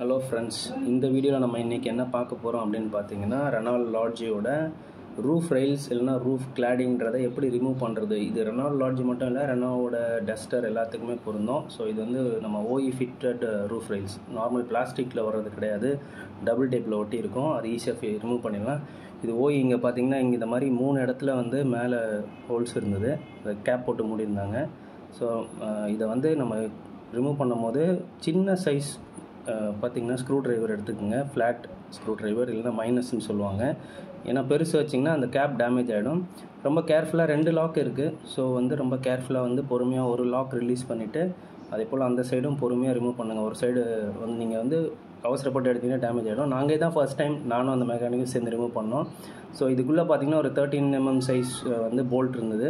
hello friends இந்த வீடியோவில் நம்ம இன்றைக்கி என்ன பார்க்க போகிறோம் அப்படின்னு பார்த்தீங்கன்னா ரெனால்ட் லாட்ஜியோட ரூஃப் ரெயில்ஸ் இல்லைனா ரூஃப் கிளாடிங்கிறத எப்படி ரிமூவ் பண்ணுறது இது ரெனால்ட் லாட்ஜி மட்டும் இல்லை ரெனோவோட டஸ்டர் எல்லாத்துக்குமே பொருந்தும் ஸோ இது வந்து நம்ம OE fitted roof rails normal பிளாஸ்டிக்கில் வர்றது கிடையாது டபுள் டேப்பில் ஒட்டி இருக்கும் அது ஈஸியாக ரிமூவ் பண்ணிடலாம் இது ஓய் இங்கே பார்த்தீங்கன்னா இங்கே இந்த மாதிரி மூணு இடத்துல வந்து மேலே ஹோல்ஸ் இருந்தது அதை கேப் போட்டு மூடியிருந்தாங்க ஸோ இதை வந்து நம்ம ரிமூவ் பண்ணும்போது சின்ன சைஸ் பார்த்திங்கன்னா ஸ்க்ரூ ட்ரைவர் எடுத்துக்கோங்க ஃப்ளாட் ஸ்க்ரூ ட்ரைவர் இல்லைனா மைனஸ்ன்னு சொல்லுவாங்க ஏன்னா பெருசு வச்சிங்கன்னா அந்த கேப் டேமேஜ் ஆகிடும் ரொம்ப கேர்ஃபுல்லாக ரெண்டு லாக் இருக்குது ஸோ வந்து ரொம்ப கேர்ஃபுல்லாக வந்து பொறுமையாக ஒரு லாக் ரிலீஸ் பண்ணிவிட்டு அதே போல் அந்த சைடும் பொறுமையாக ரிமூவ் பண்ணுங்கள் ஒரு சைடு வந்து நீங்கள் வந்து அவசரப்பட்டு எடுத்தீங்கன்னா டேமேஜ் ஆகிடும் நாங்கள் தான் ஃபர்ஸ்ட் டைம் நானும் அந்த மெக்கானிக்கும் சேர்ந்து ரிமூவ் பண்ணோம் ஸோ இதுக்குள்ளே பார்த்தீங்கன்னா ஒரு தேர்ட்டின் எம்எம் சைஸ் வந்து போல்ட் இருந்தது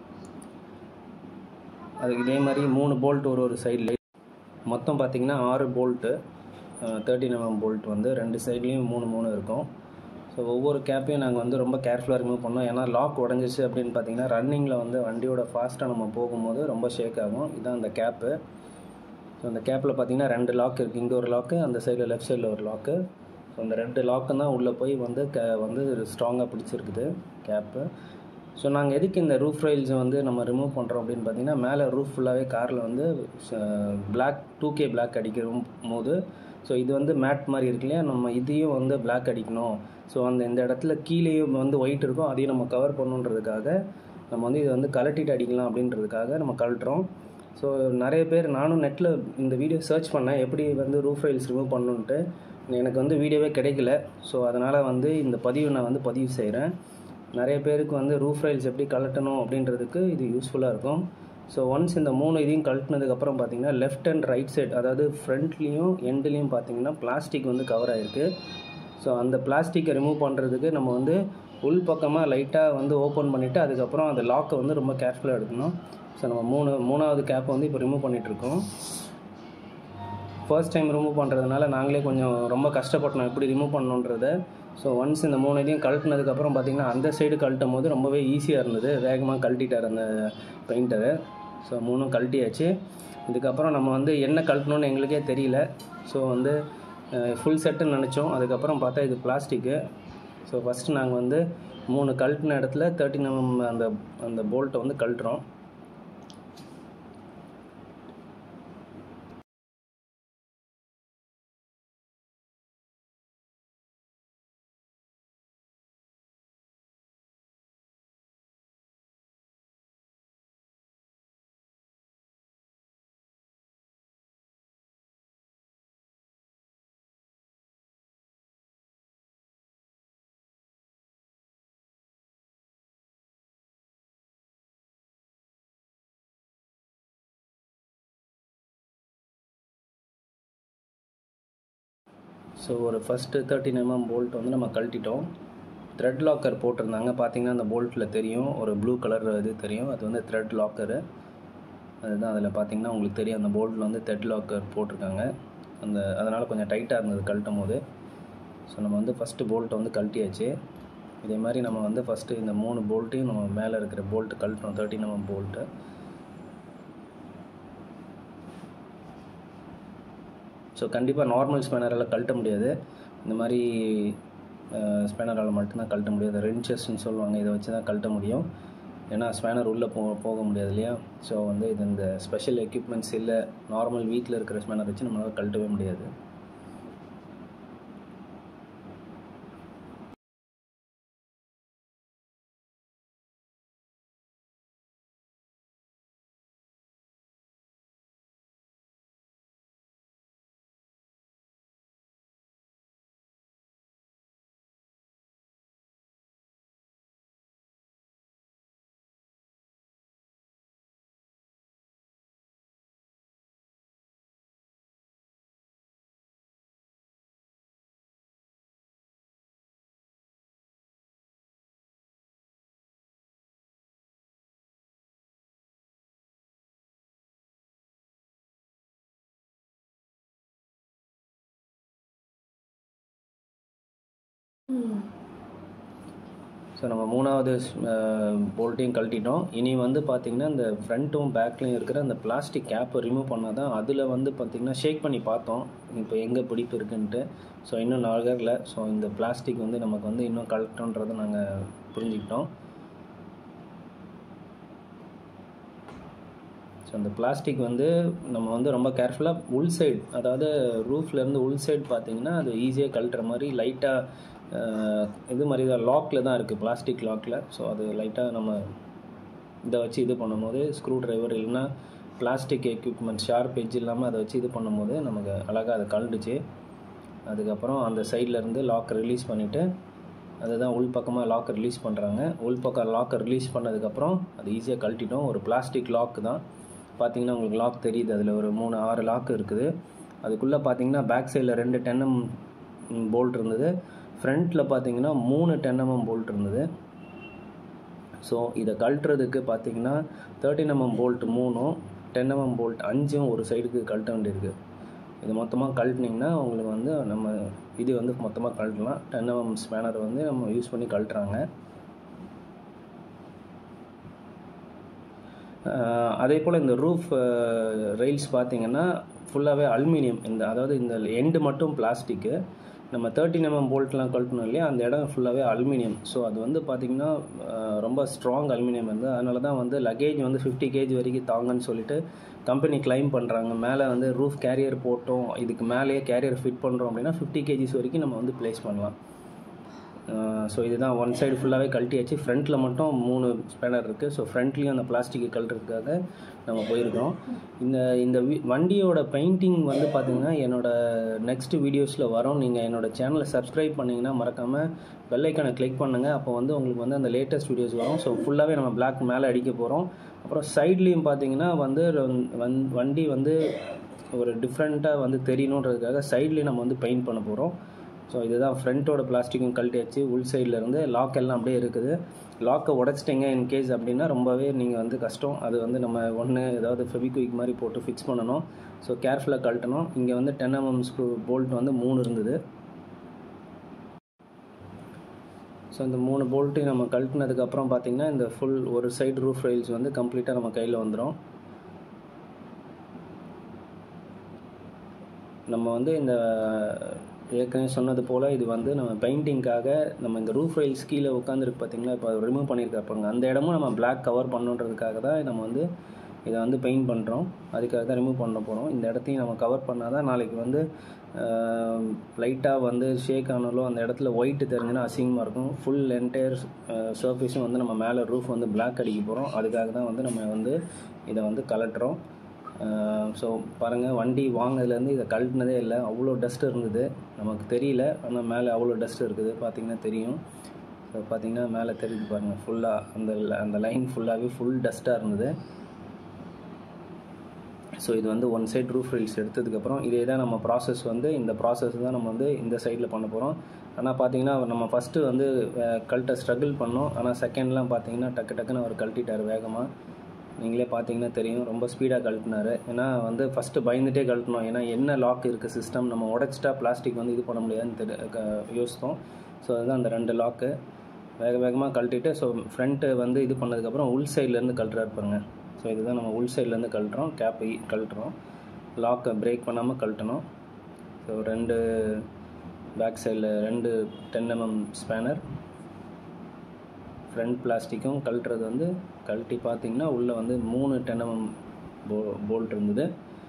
அதுக்கு இதே மாதிரி மூணு போல்ட் ஒரு ஒரு சைடில் மொத்தம் பார்த்திங்கன்னா ஆறு போல்ட்டு தேர்ட்டின் எம்எம் போல்ட் வந்து ரெண்டு சைட்லேயும் மூணு மூணு இருக்கும் ஸோ ஒவ்வொரு கேப்பையும் நாங்கள் வந்து ரொம்ப கேர்ஃபுல்லாக ரிமூவ் பண்ணோம் ஏன்னா லாக் உடஞ்சிச்சு அப்படின்னு பார்த்தீங்கன்னா ரன்னிங்கில் வந்து வண்டியோட ஃபாஸ்ட்டாக நம்ம போகும்போது ரொம்ப ஷேக் ஆகும் இதுதான் அந்த கேப்பு ஸோ அந்த கேப்பில் பார்த்தீங்கன்னா ரெண்டு லாக் இருக்குது இங்கே ஒரு லாக்கு அந்த சைடில் லெஃப்ட் சைடில் ஒரு லாக்கு ஸோ அந்த ரெண்டு லாக்கு தான் உள்ளே போய் வந்து கே வந்து ஸ்ட்ராங்காக பிடிச்சிருக்குது கேப்பு ஸோ நாங்கள் எதுக்கு இந்த ரூஃப் ரைல்ஸை வந்து நம்ம ரிமூவ் பண்ணுறோம் அப்படின்னு பார்த்தீங்கன்னா மேலே ரூஃப் ஃபுல்லாகவே காரில் வந்து பிளாக் டூ கே பிளாக் அடிக்கிற போது ஸோ இது வந்து மேட் மாதிரி இருக்கு இல்லையா நம்ம இதையும் வந்து பிளாக் அடிக்கணும் ஸோ அந்த இந்த இடத்துல கீழேயும் வந்து ஒயிட் இருக்கும் அதையும் நம்ம கவர் பண்ணுன்றதுக்காக நம்ம வந்து இதை வந்து கலட்டிட்டு அடிக்கலாம் அப்படின்றதுக்காக நம்ம கழட்டுறோம் ஸோ நிறைய பேர் நானும் நெட்டில் இந்த வீடியோ சர்ச் பண்ணேன் எப்படி வந்து ரூஃப் ரைல்ஸ் ரிமூவ் பண்ணணுன்ட்டு எனக்கு வந்து வீடியோவே கிடைக்கல ஸோ அதனால் வந்து இந்த பதிவு நான் வந்து பதிவு செய்கிறேன் நிறைய பேருக்கு வந்து ரூஃப் ரைல்ஸ் எப்படி கழட்டணும் அப்படின்றதுக்கு இது யூஸ்ஃபுல்லாக இருக்கும் ஸோ ஒன்ஸ் இந்த மூணு இதையும் கழட்டினதுக்கப்புறம் பார்த்தீங்கன்னா லெஃப்ட் அண்ட் ரைட் சைட் அதாவது ஃப்ரண்ட்லேயும் எண்ட்லேயும் பார்த்தீங்கன்னா பிளாஸ்டிக் வந்து கவர் ஆகிருக்கு ஸோ அந்த பிளாஸ்டிக்கை ரிமூவ் பண்ணுறதுக்கு நம்ம வந்து உள் பக்கமாக லைட்டாக வந்து ஓப்பன் பண்ணிவிட்டு அதுக்கப்புறம் அந்த லாக்கை வந்து ரொம்ப கேர்ஃபுல்லாக எடுக்கணும் ஸோ நம்ம மூணு மூணாவது கேப்பை வந்து இப்போ ரிமூவ் பண்ணிகிட்ருக்கோம் ஃபர்ஸ்ட் டைம் ரிமூவ் பண்ணுறதுனால நாங்களே கொஞ்சம் ரொம்ப கஷ்டப்பட்டோம் எப்படி ரிமூவ் பண்ணணுன்றதை ஸோ ஒன்ஸ் இந்த மூணு இதையும் கழட்டினதுக்கப்புறம் பார்த்திங்கன்னா அந்த சைடு கழட்டும் போது ரொம்பவே ஈஸியாக இருந்தது வேகமாக கழட்டிட்டார் அந்த பெயிண்டரை ஸோ மூணும் கழட்டியாச்சு இதுக்கப்புறம் நம்ம வந்து என்ன கழட்டணும்னு எங்களுக்கே தெரியல ஸோ வந்து ஃபுல் செட்டுன்னு நினச்சோம் அதுக்கப்புறம் பார்த்தா இது பிளாஸ்டிக்கு ஸோ ஃபஸ்ட்டு நாங்கள் வந்து மூணு கழட்டின இடத்துல தேர்ட்டின் எம்எம் அந்த அந்த போல்ட்டை வந்து கழட்டுறோம் ஸோ ஒரு ஃபஸ்ட்டு தேர்ட்டின் எம்எம் போல்ட் வந்து நம்ம கழட்டிட்டோம் த்ரெட் லாக்கர் போட்டிருந்தாங்க பார்த்தீங்கன்னா அந்த போல்ட்டில் தெரியும் ஒரு ப்ளூ கலர் இது தெரியும் அது வந்து த்ரெட் லாக்கரு அதுதான் அதில் பார்த்தீங்கன்னா உங்களுக்கு தெரியும் அந்த போல்ட்டில் வந்து த்ரெட் லாக்கர் போட்டிருக்காங்க அந்த அதனால் கொஞ்சம் டைட்டாக இருந்தது கழட்டும் போது ஸோ நம்ம வந்து ஃபஸ்ட்டு போல்ட்டை வந்து கழட்டியாச்சு இதே மாதிரி நம்ம வந்து ஃபஸ்ட்டு இந்த மூணு போல்ட்டையும் நம்ம மேலே இருக்கிற போல்ட்டு கழட்டணும் தேர்ட்டின் எம்எம் போல்ட்டு ஸோ கண்டிப்பாக நார்மல் ஸ்பேனரால் கழட்ட முடியாது இந்த மாதிரி ஸ்பேனரால் மட்டும்தான் கழட்ட முடியாது ரென்ச்சஸ்ன்னு சொல்லுவாங்க இதை வச்சு தான் கழட்ட முடியும் ஏன்னா ஸ்பேனர் உள்ளே போ போக முடியாது இல்லையா ஸோ வந்து இது இந்த ஸ்பெஷல் எக்யூப்மெண்ட்ஸ் இல்லை நார்மல் வீட்டில் இருக்கிற ஸ்பேனர் வச்சு நம்மளால் கழட்டவே முடியாது ஸோ நம்ம மூணாவது போல்ட்டையும் கழட்டிட்டோம் இனி வந்து பார்த்திங்கன்னா இந்த ஃப்ரண்ட்டும் பேக்லையும் இருக்கிற அந்த பிளாஸ்டிக் கேப்பை ரிமூவ் பண்ணால் தான் அதில் வந்து பார்த்திங்கன்னா ஷேக் பண்ணி பார்த்தோம் இப்போ எங்கே பிடிப்பு இருக்குன்ட்டு ஸோ இன்னும் நகரல ஸோ இந்த பிளாஸ்டிக் வந்து நமக்கு வந்து இன்னும் கழட்டோன்றதை நாங்கள் புரிஞ்சுக்கிட்டோம் ஸோ அந்த பிளாஸ்டிக் வந்து நம்ம வந்து ரொம்ப கேர்ஃபுல்லாக உள் சைடு அதாவது ரூஃப்லேருந்து உள் சைடு பார்த்தீங்கன்னா அது ஈஸியாக கழட்டுற மாதிரி லைட்டாக இது மாதிரி தான் லாக்கில் தான் இருக்குது பிளாஸ்டிக் லாக்கில் ஸோ அது லைட்டாக நம்ம இதை வச்சு இது பண்ணும்போது ஸ்க்ரூ டிரைவர் இல்லைன்னா பிளாஸ்டிக் எக்யூப்மெண்ட் ஷார்ப் எஜ் இல்லாமல் அதை வச்சு இது பண்ணும்போது நமக்கு அழகாக அதை கழண்டுச்சு அதுக்கப்புறம் அந்த சைட்லேருந்து லாக்கை ரிலீஸ் பண்ணிவிட்டு அதுதான் உள் பக்கமாக லாக்கை ரிலீஸ் பண்ணுறாங்க உள் பக்கம் லாக்கை ரிலீஸ் பண்ணதுக்கப்புறம் அது ஈஸியாக கழட்டிட்டோம் ஒரு பிளாஸ்டிக் லாக் தான் பார்த்தீங்கன்னா உங்களுக்கு லாக் தெரியுது அதில் ஒரு மூணு ஆறு லாக் இருக்குது அதுக்குள்ளே பார்த்தீங்கன்னா பேக் சைடில் ரெண்டு டென்எம் போல்ட் இருந்தது ஃப்ரண்ட்டில் பார்த்தீங்கன்னா மூணு டென்எம்எம் போல்ட் இருந்தது ஸோ இதை கழட்டுறதுக்கு பார்த்தீங்கன்னா தேர்ட்டின் எம்எம் போல்ட் மூணும் டென் எம்எம் போல்ட் அஞ்சும் ஒரு சைடுக்கு கழட்ட வேண்டியிருக்கு இது மொத்தமாக கழட்டினீங்கன்னா உங்களுக்கு வந்து நம்ம இது வந்து மொத்தமாக கழட்டலாம் டென் எம்எம் ஸ்பேனர் வந்து நம்ம யூஸ் பண்ணி கழட்டுறாங்க அதே போல் இந்த ரூஃப் ரெயில்ஸ் பார்த்தீங்கன்னா ஃபுல்லாகவே அலுமினியம் இந்த அதாவது இந்த எண்டு மட்டும் பிளாஸ்டிக்கு நம்ம தேர்ட்டின் எம்எம் போல்ட்லாம் கழட்டணும் இல்லையா அந்த இடம் ஃபுல்லாகவே அலுமினியம் ஸோ அது வந்து பார்த்திங்கன்னா ரொம்ப ஸ்ட்ராங் அலுமினியம் வந்து அதனால தான் வந்து லக்கேஜ் வந்து ஃபிஃப்டி கேஜி வரைக்கும் தாங்கன்னு சொல்லிட்டு கம்பெனி கிளைம் பண்ணுறாங்க மேலே வந்து ரூஃப் கேரியர் போட்டோம் இதுக்கு மேலேயே கேரியர் ஃபிட் பண்ணுறோம் அப்படின்னா ஃபிஃப்டி கேஜிஸ் வரைக்கும் நம்ம வந்து ப்ளேஸ் பண்ணலாம் ஸோ இதுதான் ஒன் சைடு ஃபுல்லாகவே கழட்டியாச்சு ஃப்ரண்ட்டில் மட்டும் மூணு ஸ்பேனர் இருக்குது ஸோ ஃப்ரண்ட்லேயும் அந்த பிளாஸ்டிக்கை கழட்டுறதுக்காக நம்ம போயிருக்கோம் இந்த இந்த வண்டியோட பெயிண்டிங் வந்து பார்த்திங்கன்னா என்னோடய நெக்ஸ்ட் வீடியோஸில் வரும் நீங்கள் என்னோடய சேனலை சப்ஸ்கிரைப் பண்ணிங்கன்னா மறக்காமல் பெல்லைக்கானை கிளிக் பண்ணுங்கள் அப்போ வந்து உங்களுக்கு வந்து அந்த லேட்டஸ்ட் வீடியோஸ் வரும் ஸோ ஃபுல்லாகவே நம்ம பிளாக் மேலே அடிக்க போகிறோம் அப்புறம் சைட்லேயும் பார்த்தீங்கன்னா வந்து வந் வண்டி வந்து ஒரு டிஃப்ரெண்ட்டாக வந்து தெரியணுன்றதுக்காக சைட்லேயும் நம்ம வந்து பெயிண்ட் பண்ண போகிறோம் ஸோ இதுதான் ஃப்ரண்ட்டோட பிளாஸ்டிக்கும் கழட்டியாச்சு உள் சைடில் இருந்து லாக் எல்லாம் அப்படியே இருக்குது லாக்கை உடச்சிட்டிங்க இன்கேஸ் அப்படின்னா ரொம்பவே நீங்கள் வந்து கஷ்டம் அது வந்து நம்ம ஒன்று ஏதாவது ஃபெவிக்விக் மாதிரி போட்டு ஃபிக்ஸ் பண்ணணும் ஸோ கேர்ஃபுல்லாக கழட்டணும் இங்கே வந்து டென் எம்எம் ஸ்க்ரூ போல்ட் வந்து மூணு இருந்தது ஸோ இந்த மூணு போல்ட்டையும் நம்ம கழட்டினதுக்கப்புறம் பார்த்திங்கன்னா இந்த ஃபுல் ஒரு சைடு ரூஃப் ரெயில்ஸ் வந்து கம்ப்ளீட்டாக நம்ம கையில் வந்துடும் நம்ம வந்து இந்த ஏற்கனவே சொன்னது போல் இது வந்து நம்ம பெயிண்டிங்காக நம்ம இந்த ரூஃப் ரெயில்ஸ் கீழே உட்காந்துருக்கு பார்த்தீங்களா இப்போ ரிமூவ் பண்ணியிருக்காப்பாங்க அந்த இடமும் நம்ம பிளாக் கவர் பண்ணுன்றதுக்காக தான் நம்ம வந்து இதை வந்து பெயிண்ட் பண்ணுறோம் அதுக்காக தான் ரிமூவ் பண்ண போகிறோம் இந்த இடத்தையும் நம்ம கவர் பண்ணால் தான் நாளைக்கு வந்து லைட்டாக வந்து ஷேக் ஆனாலும் அந்த இடத்துல ஒயிட்டு தெரிஞ்சுன்னா அசிங்கமாக இருக்கும் ஃபுல் என்டையர் சர்ஃபேஸும் வந்து நம்ம மேலே ரூஃப் வந்து பிளாக் அடிக்க போகிறோம் அதுக்காக தான் வந்து நம்ம வந்து இதை வந்து கலட்டுறோம் ஸோ பாருங்கள் வண்டி வாங்கினதுலேருந்து இதை கழட்டினதே இல்லை அவ்வளோ டஸ்ட் இருந்தது நமக்கு தெரியல ஆனால் மேலே அவ்வளோ டஸ்ட் இருக்குது பார்த்திங்கன்னா தெரியும் ஸோ பார்த்திங்கன்னா மேலே தெரியுது பாருங்கள் ஃபுல்லாக அந்த அந்த லைன் ஃபுல்லாகவே ஃபுல் டஸ்ட்டாக இருந்தது ஸோ இது வந்து ஒன் சைட் ரூஃப் ரீல்ஸ் எடுத்ததுக்கப்புறம் இதே தான் நம்ம ப்ராசஸ் வந்து இந்த ப்ராசஸ் தான் நம்ம வந்து இந்த சைடில் பண்ண போகிறோம் ஆனால் பார்த்தீங்கன்னா நம்ம ஃபஸ்ட்டு வந்து கழட்ட ஸ்ட்ரகிள் பண்ணோம் ஆனால் செகண்ட்லாம் பார்த்தீங்கன்னா டக்கு டக்குன்னு அவர் கழட்டிட்டார் வேகமாக நீங்களே பார்த்தீங்கன்னா தெரியும் ரொம்ப ஸ்பீடாக கழட்டினார் ஏன்னா வந்து ஃபஸ்ட்டு பயந்துட்டே கழட்டணும் ஏன்னா என்ன லாக் இருக்குது சிஸ்டம் நம்ம உடச்சிட்டா பிளாஸ்டிக் வந்து இது பண்ண முடியாதுன்னு தெரி யோசித்தோம் ஸோ அதுதான் அந்த ரெண்டு லாக்கு வேக வேகமாக கழட்டிட்டு ஸோ ஃப்ரண்ட்டு வந்து இது பண்ணதுக்கப்புறம் உள் சைட்லேருந்து கழட்டுறாரு பாருங்க ஸோ இதுதான் நம்ம உள் சைட்லேருந்து கழட்டுறோம் கேப்பை கழட்டுறோம் லாக்கை பிரேக் பண்ணாமல் கழட்டணும் ஸோ ரெண்டு பேக் சைடில் ரெண்டு டென் எம்எம் ஸ்பேனர் ஃப்ரண்ட் பிளாஸ்டிக்கும் கழட்டுறது வந்து கழட்டி பார்த்தீங்கன்னா உள்ளே வந்து மூணு டென் எம்எம் போ போல்ட் இருந்தது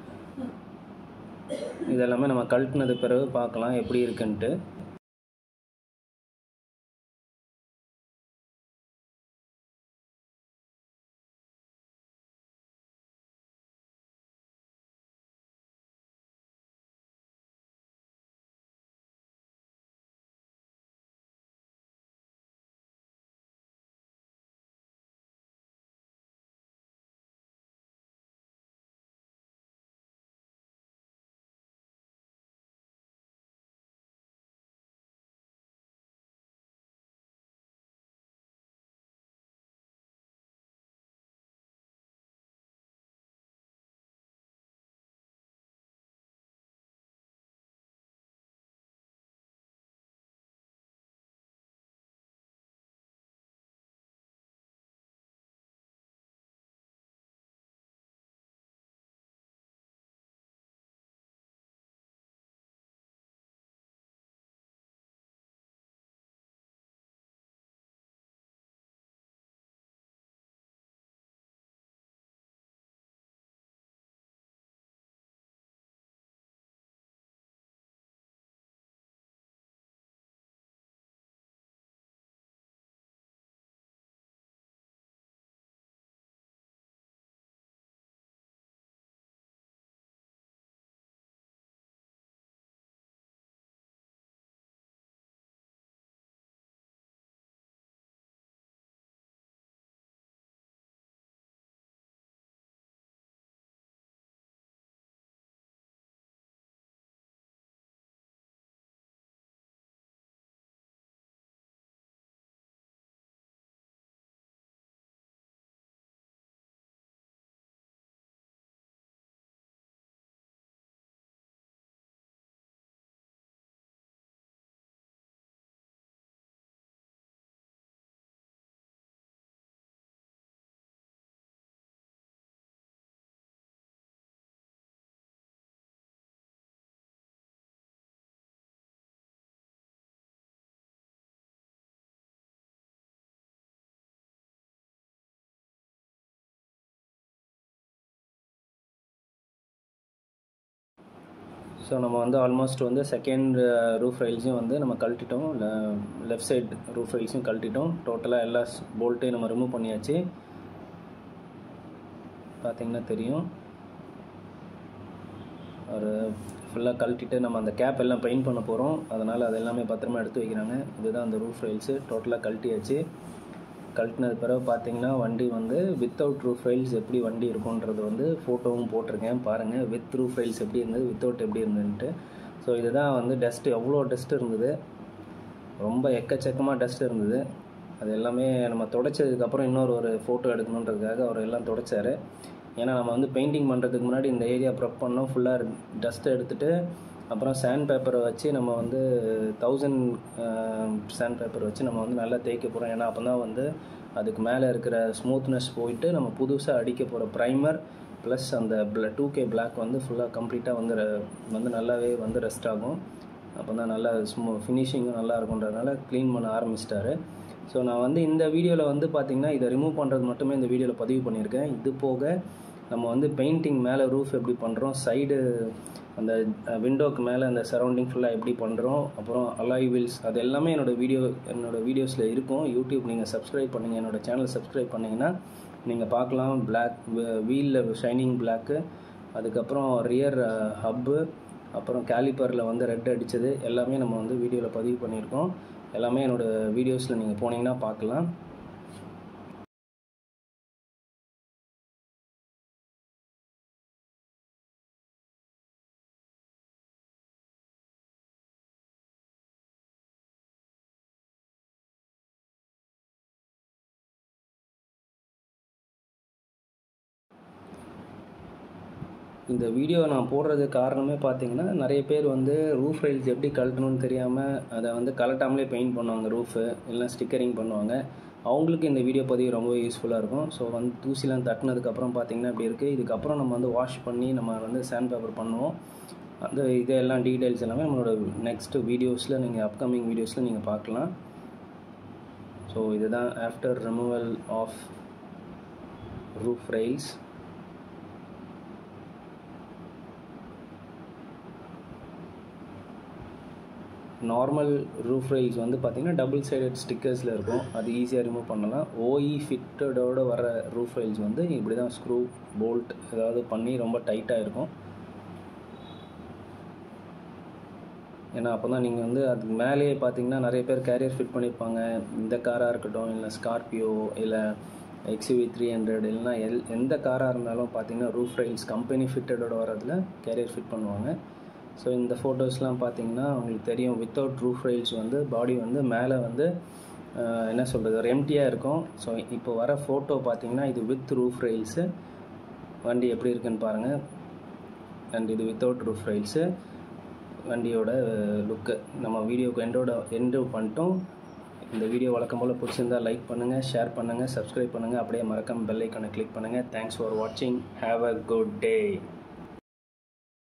இதெல்லாமே நம்ம கழட்டினது பிறகு பார்க்கலாம் எப்படி இருக்குன்ட்டு ஸோ நம்ம வந்து ஆல்மோஸ்ட் வந்து செகண்ட் ரூஃப் ரைல்ஸையும் வந்து நம்ம கழட்டிட்டோம் லெஃப்ட் சைடு ரூஃப் ரைல்ஸையும் கழட்டிட்டோம் டோட்டலாக எல்லா போல்ட்டையும் நம்ம ரிமூவ் பண்ணியாச்சு பார்த்தீங்கன்னா தெரியும் ஒரு ஃபுல்லாக கழட்டிட்டு நம்ம அந்த கேப் எல்லாம் பெயிண்ட் பண்ண போகிறோம் அதனால் அது எல்லாமே பத்திரமா எடுத்து வைக்கிறாங்க இதுதான் அந்த ரூஃப் ரைல்ஸு டோட்டலாக கழட்டியாச்சு கழட்டினது பிறகு பார்த்தீங்கன்னா வண்டி வந்து வித்தவுட் ரூஃப் ரைல்ஸ் எப்படி வண்டி இருக்குன்றது வந்து ஃபோட்டோவும் போட்டிருக்கேன் பாருங்கள் வித் ரூஃப் ரைல்ஸ் எப்படி இருந்தது வித்தவுட் எப்படி இருந்ததுன்ட்டு ஸோ இதுதான் வந்து டஸ்ட்டு எவ்வளோ டஸ்ட் இருந்தது ரொம்ப எக்கச்சக்கமாக டஸ்ட் இருந்தது அது எல்லாமே நம்ம தொடச்சதுக்கப்புறம் இன்னொரு ஒரு ஃபோட்டோ எடுக்கணுன்றதுக்காக அவர் எல்லாம் தொடச்சார் ஏன்னா நம்ம வந்து பெயிண்டிங் பண்ணுறதுக்கு முன்னாடி இந்த ஏரியா ப்ரெப் பண்ணோம் ஃபுல்லாக டஸ்ட்டை எடுத்துகிட்டு அப்புறம் சாண்ட் பேப்பரை வச்சு நம்ம வந்து தௌசண்ட் சாண்ட் பேப்பர் வச்சு நம்ம வந்து நல்லா தேய்க்க போகிறோம் ஏன்னா அப்போ தான் வந்து அதுக்கு மேலே இருக்கிற ஸ்மூத்னஸ் போயிட்டு நம்ம புதுசாக அடிக்க போகிற ப்ரைமர் ப்ளஸ் அந்த ப்ள டூ கே பிளாக் வந்து ஃபுல்லாக கம்ப்ளீட்டாக வந்து வந்து நல்லாவே வந்து ரெஸ்ட் ஆகும் அப்போ தான் நல்லா ஸ்மூ ஃபினிஷிங்கும் நல்லா இருக்குன்றதுனால க்ளீன் பண்ண ஆரம்பிச்சிட்டாரு ஸோ நான் வந்து இந்த வீடியோவில் வந்து பார்த்திங்கன்னா இதை ரிமூவ் பண்ணுறது மட்டுமே இந்த வீடியோவில் பதிவு பண்ணியிருக்கேன் இது போக நம்ம வந்து பெயிண்டிங் மேலே ரூஃப் எப்படி பண்ணுறோம் சைடு அந்த விண்டோக்கு மேலே அந்த சரௌண்டிங் ஃபுல்லாக எப்படி பண்ணுறோம் அப்புறம் அலாய் வீல்ஸ் அது எல்லாமே என்னோடய வீடியோ என்னோடய வீடியோஸில் இருக்கும் யூடியூப் நீங்கள் சப்ஸ்கிரைப் பண்ணுங்கள் என்னோடய சேனல் சப்ஸ்கிரைப் பண்ணிங்கன்னா நீங்கள் பார்க்கலாம் பிளாக் வீலில் ஷைனிங் பிளாக்கு அதுக்கப்புறம் ரியர் ஹப்பு அப்புறம் கேலிப்பரில் வந்து ரெட் அடித்தது எல்லாமே நம்ம வந்து வீடியோவில் பதிவு பண்ணியிருக்கோம் எல்லாமே என்னோடய வீடியோஸில் நீங்கள் போனீங்கன்னா பார்க்கலாம் இந்த வீடியோ நான் போடுறது காரணமே பார்த்தீங்கன்னா நிறைய பேர் வந்து ரூஃப் ரைல்ஸ் எப்படி கழட்டணும்னு தெரியாமல் அதை வந்து கலட்டாமலே பெயிண்ட் பண்ணுவாங்க ரூஃபு இல்லைனா ஸ்டிக்கரிங் பண்ணுவாங்க அவங்களுக்கு இந்த வீடியோ பதிவு ரொம்ப யூஸ்ஃபுல்லாக இருக்கும் ஸோ வந்து தூசிலாம் தட்டினதுக்கப்புறம் பார்த்தீங்கன்னா இப்படி இருக்குது இதுக்கப்புறம் நம்ம வந்து வாஷ் பண்ணி நம்ம வந்து சாண்ட் பேப்பர் பண்ணுவோம் அந்த இதெல்லாம் டீட்டெயில்ஸ் எல்லாமே நம்மளோட நெக்ஸ்ட் வீடியோஸில் நீங்கள் அப்கமிங் வீடியோஸில் நீங்கள் பார்க்கலாம் ஸோ இதுதான் after removal of roof rails normal roof rails வந்து பார்த்திங்கன்னா டபுள் சைடட் ஸ்டிக்கர்ஸில் இருக்கும் அது ஈஸியாக ரிமூவ் பண்ணலாம் ஓஇ ஃபிட்டடோடு வர ரூஃப் ரைல்ஸ் வந்து இப்படி தான் ஸ்க்ரூ போல்ட் ஏதாவது பண்ணி ரொம்ப டைட்டாக இருக்கும் ஏன்னா அப்போ தான் நீங்கள் வந்து அதுக்கு மேலேயே பார்த்தீங்கன்னா நிறைய பேர் கேரியர் ஃபிட் பண்ணியிருப்பாங்க இந்த காராக இருக்கட்டும் இல்லை ஸ்கார்பியோ இல்லை எக்ஸ்யூவி த்ரீ ஹண்ட்ரட் இல்லைனா எல் எந்த காராக இருந்தாலும் பார்த்தீங்கன்னா ரூஃப் ரைல்ஸ் கம்பெனி ஃபிட்டடோட வரதில் கேரியர் ஃபிட் பண்ணுவாங்க ஸோ இந்த ஃபோட்டோஸ்லாம் பார்த்தீங்கன்னா உங்களுக்கு தெரியும் வித்தவுட் ரூஃப் ரைல்ஸ் வந்து பாடி வந்து மேலே வந்து என்ன சொல்கிறது ஒரு எம்டியாக இருக்கும் ஸோ இப்போ வர ஃபோட்டோ பார்த்தீங்கன்னா இது வித் ரூஃப் ரைல்ஸு வண்டி எப்படி இருக்குன்னு பாருங்கள் அண்ட் இது வித்தவுட் ரூஃப் ரைல்ஸு வண்டியோட லுக்கு நம்ம வீடியோக்கு எண்டோட எண்டு பண்ணிட்டோம் இந்த வீடியோ வழக்கம் போல் பிடிச்சிருந்தா லைக் பண்ணுங்கள் ஷேர் பண்ணுங்கள் சப்ஸ்கிரைப் பண்ணுங்கள் அப்படியே மறக்காம பெல் ஐக்கானை கிளிக் பண்ணுங்கள் தேங்க்ஸ் ஃபார் வாட்சிங் ஹாவ் அ குட் டே